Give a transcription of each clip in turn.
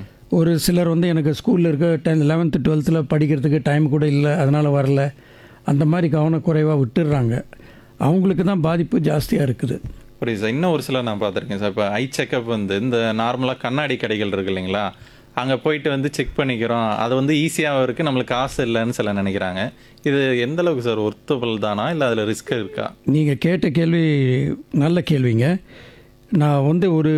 ஒரு சிலர் வந்து எனக்கு ஸ்கூலில் இருக்க டென் லெவன்த்து டுவெல்த்தில் படிக்கிறதுக்கு டைம் கூட இல்லை அதனால் வரல அந்த மாதிரி கவனக்குறைவாக விட்டுடுறாங்க அவங்களுக்கு தான் பாதிப்பு ஜாஸ்தியாக இருக்குது புரியுது சார் இன்னும் ஒரு சிலர் நான் பார்த்துருக்கேன் சார் இப்போ ஐ செக்கப் வந்து இந்த நார்மலாக கண்ணாடி கடைகள் இருக்கு இல்லைங்களா அங்கே போயிட்டு வந்து செக் பண்ணிக்கிறோம் அது வந்து ஈஸியாகவும் இருக்குது நம்மளுக்கு காசு இல்லைன்னு சில நினைக்கிறாங்க இது எந்த அளவுக்கு சார் ஒர்த்தபிள் தானா இல்லை அதில் ரிஸ்க் இருக்கா நீங்கள் கேட்ட கேள்வி நல்ல கேள்விங்க நான் வந்து ஒரு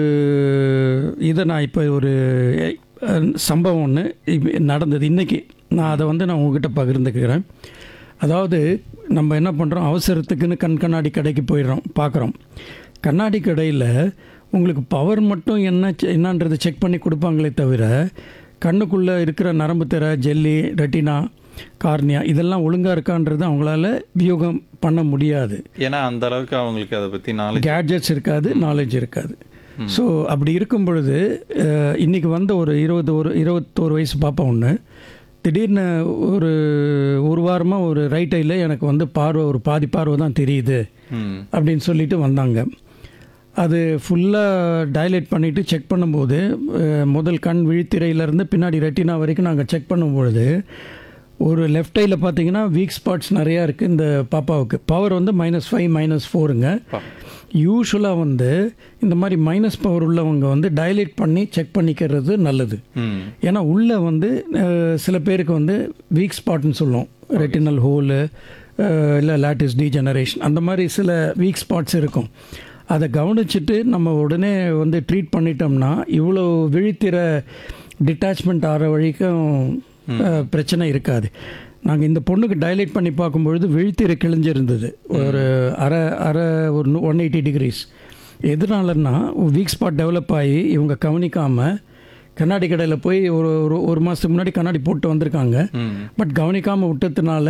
இதை நான் இப்போ ஒரு அஹ், சம்பவம் ஒன்று நடந்தது இன்றைக்கி நான் அதை வந்து நான் உங்ககிட்ட பகிர்ந்துக்கிறேன் அதாவது நம்ம என்ன பண்ணுறோம் அவசரத்துக்குன்னு கண் கண்ணாடி கடைக்கு போயிடுறோம் பார்க்குறோம் கண்ணாடி கடையில் உங்களுக்கு பவர் மட்டும் என்ன செ- என்னன்றது செக் பண்ணி கொடுப்பாங்களே தவிர கண்ணுக்குள்ளே இருக்கிற நரம்பு திரை ஜெல்லி ரெட்டினா கார்னியா இதெல்லாம் ஒழுங்காக இருக்கான்றது அவங்களால வியூகம் பண்ண முடியாது ஏன்னா அந்த அளவுக்கு அவங்களுக்கு அதை பற்றி நாலேஜ் கேட்ஜெட்ஸ் இருக்காது நாலேஜ் இருக்காது ஸோ அப்படி இருக்கும் பொழுது அஹ், இன்னைக்கு வந்த ஒரு இருபது ஒரு இருபத்தோரு வயசு பாப்பா ஒன்று திடீர்னு ஒரு ஒரு வாரமாக ஒரு ரைட் ஐயில் எனக்கு வந்து பார்வை ஒரு பாதி பார்வை தான் தெரியுது ம் அப்படின்னு சொல்லிட்டு வந்தாங்க அது ஃபுல்லாக டைலேட் பண்ணிவிட்டு செக் பண்ணும்போது அஹ், முதல் கண் விழித்திரையிலேருந்து பின்னாடி ரெட்டினா வரைக்கும் நாங்கள் செக் பண்ணும்பொழுது ஒரு லெஃப்ட் ஐயில் பார்த்தீங்கன்னா வீக் ஸ்பாட்ஸ் நிறையா இருக்குது இந்த பாப்பாவுக்கு பவர் வந்து மைனஸ் ஃபைவ் மைனஸ் ஃபோருங்க யூஸ்வலாக வந்து இந்த மாதிரி மைனஸ் பவர் உள்ளவங்க வந்து டைலேட் பண்ணி செக் பண்ணிக்கிறது நல்லது ம் ஏன்னா உள்ளே வந்து அஹ், சில பேருக்கு வந்து வீக் ஸ்பாட்னு சொல்லுவோம் ரெட்டினல் ஹோலு இல்லை லேட்டிஸ் டீஜெனரேஷன் அந்த மாதிரி சில வீக் ஸ்பாட்ஸ் இருக்கும் அதை கவனிச்சுட்டு நம்ம உடனே வந்து ட்ரீட் பண்ணிட்டோம்னா இவ்வளோ விழித்திர டிட்டாச்மெண்ட் ஆகிற வரைக்கும் அஹ், பிரச்சனை இருக்காது நாங்கள் இந்த பொண்ணுக்கு டைலேட் பண்ணி பார்க்கும்பொழுது விழித்திரை கிழிஞ்சிருந்தது ஒரு அரை அரை ஒரு ஒன் எயிட்டி டிகிரிஸ் எதனாலன்னா வீக் ஸ்பாட் டெவலப் ஆகி இவங்க கவனிக்காமல் கண்ணாடி கடையில் போய் ஒரு ஒரு ஒரு மாதத்துக்கு முன்னாடி கண்ணாடி போட்டு வந்திருக்காங்க ம் பட் கவனிக்காமல் விட்டதுனால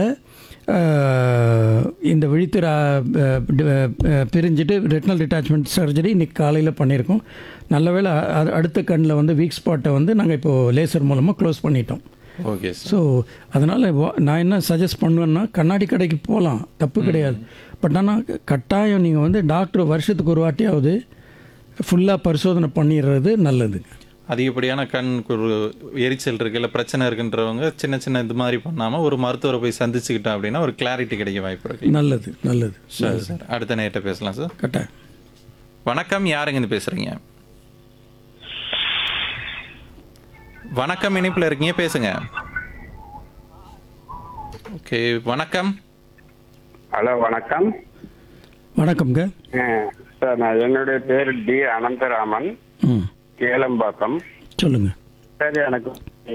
அஹ், இந்த விழித்திர அஹ், டி- அஹ், பிரிஞ்சுட்டு ரெட்டினல் டிட்டாச்மெண்ட் சர்ஜரி இன்னைக்கு காலையில் பண்ணியிருக்கோம் நல்ல வேளை அ- அடுத்த கண்ணில் வந்து வீக் ஸ்பாட்டை வந்து நாங்கள் இப்போது லேசர் மூலமாக க்ளோஸ் பண்ணிட்டோம் ஓகே சார் ஸோ அதனால் நான் என்ன சஜஸ்ட் பண்ணுவேன்னா கண்ணாடி கடைக்கு போகலாம் தப்பு கிடையாது பட் ஆனால் கட்டாயம் நீங்கள் வந்து டாக்டர் வருஷத்துக்கு ஒரு வாட்டியாவது ஃபுல்லாக பரிசோதனை பண்ணிடுறது நல்லது அதிகப்படியான கண் ஒரு எரிச்சல் இருக்கு இல்லை பிரச்சனை இருக்குன்றவங்க சின்ன சின்ன இது மாதிரி பண்ணாமல் ஒரு மருத்துவரை போய் சந்திச்சுக்கிட்டோம் அப்படின்னா ஒரு கிளாரிட்டி கிடைக்க வாய்ப்பு இருக்கு நல்லது நல்லது சரி சார் அடுத்த நேரத்தை பேசலாம் சார் கட்டாயம் வணக்கம் யாருங்க இது பேசுறீங்க வணக்கம் இணைப்பில் இருக்கீங்க பேசுங்க ஓகே வணக்கம் ஹலோ வணக்கம் வணக்கம்ங்க அஹ், சார் நான் என்னுடைய பேர் டி அனந்தராமன் ம் கேளம்பாக்கம் சொல்லுங்கள் சார் எனக்கு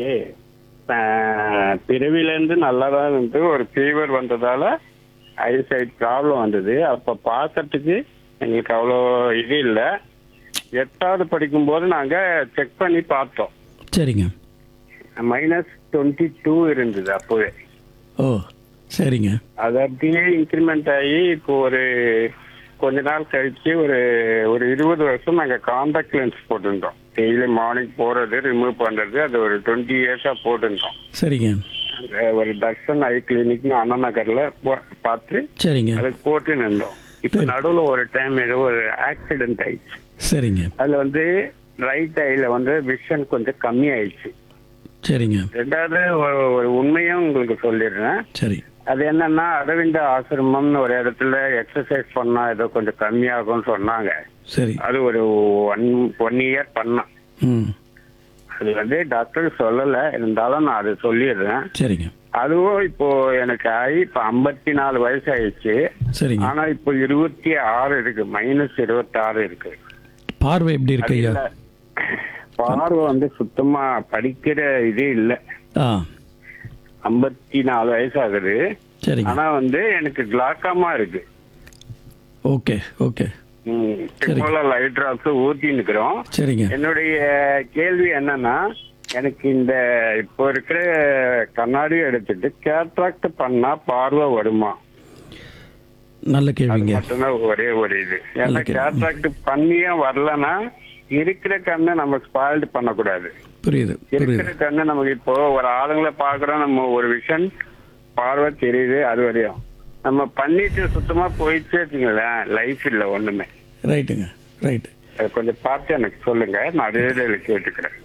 அஹ், பிறவிலேருந்து நல்லா தான் இருந்து ஒரு ஃபீவர் வந்ததால ஐசைட் ப்ராப்ளம் வந்தது அப்போ பார்க்கறதுக்கு எங்களுக்கு அவ்வளோ இது இல்லை எட்டாவது படிக்கும்போது நாங்கள் செக் பண்ணி பார்த்தோம் சரிங்க மைனஸ் டுவெண்ட்டி டூ இருந்தது அப்போவே ஓ சரிங்க அது அப்படியே இன்க்ரிமெண்ட் ஆகி இப்போ ஒரு கொஞ்ச நாள் கழிச்சு ஒரு ஒரு இருபது வருஷம் நாங்க காண்டாக்ட் லென்ஸ் போட்டிருந்தோம் டெய்லி மார்னிங் போறது ரிமூவ் பண்றது அது ஒரு டுவெண்ட்டி இயர்ஸா போட்டிருந்தோம் சரிங்க அங்க ஒரு தர்ஷன் ஐ கிளினிக்னு அண்ணா நகர்ல போ- பார்த்து சரிங்க அதுக்கு போட்டு நின்றோம் இப்ப நடுவுல ஒரு டைம் ஏதோ ஒரு ஆக்சிடென்ட் ஆயிடுச்சு சரிங்க அதுல வந்து ரைட் ஐல வந்து விஷன் கொஞ்சம் கம்மி ஆயிடுச்சு சரிங்க ரெண்டாவது ஒரு- ஒரு உண்மையும் உங்களுக்கு சொல்லிடுறேன் சரி அது என்னன்னா அரவிந்த ஆசிரமம்னு ஒரு இடத்துல எக்ஸசைஸ் பண்ணா ஏதோ கொஞ்சம் கம்மியாகும்னு சொன்னாங்க சரி அது ஒரு ஒன் ஒன் இயர் பண்ணேன் ம் அது வந்து டாக்டர் சொல்லல இருந்தாலும் நான் அதை சொல்லிடுறேன் சரிங்க அதுவும் இப்போ எனக்கு ஆகி இப்போ ஐம்பத்தி நாலு வயசு ஆயிடுச்சு சரிங்க ஆனா இப்போ இருபத்தி ஆறு இருக்கு மைனஸ் இருபத்தி ஆறு இருக்கு பார்வை எப்படி இருக்கு ஐயா இல்ல, பார்வை வந்து சுத்தமா படிக்கிற இது இல்லை ஆ ஐம்பத்தி நாலு வயசு ஆகுது சரிங்க ஆனா வந்து எனக்கு கிளாக்காமா இருக்கு ஓகே ஓகே லைட் டிராப்ஸ் ஊத்தி நிக்கிறோம் சரிங்க என்னுடைய கேள்வி என்னன்னா எனக்கு இந்த இப்போ இருக்கிற கண்ணாடி எடுத்துட்டு கேட்ராக்ட் பண்ணா பார்வை வருமா நல்ல அது கேள்விங்க மட்டும்தான் ஒரே ஒரு இது ஏன்னா நல்ல கேள்வி. கேட்ராக்ட் பண்ணியே வரலன்னா இருக்கிற கண்ணை நம்ம ஸ்பாயில்டு பண்ணக்கூடாது புரியுது புரியுது இருக்கிற கண்ணு நமக்கு இப்போ ஒரு ஆளுங்களை பாக்குறோம் நம்ம ஒரு விஷன் பார்வை தெரியுது அது வரையும் நம்ம பண்ணிட்டு சுத்தமா போயிடுச்சு வச்சுங்களேன் லைஃப் இல்ல ஒண்ணுமே ரைட்டுங்க ரைட்டு அது கொஞ்சம் பார்த்து எனக்கு சொல்லுங்க நான் அதே கேட்டுக்கிறேன்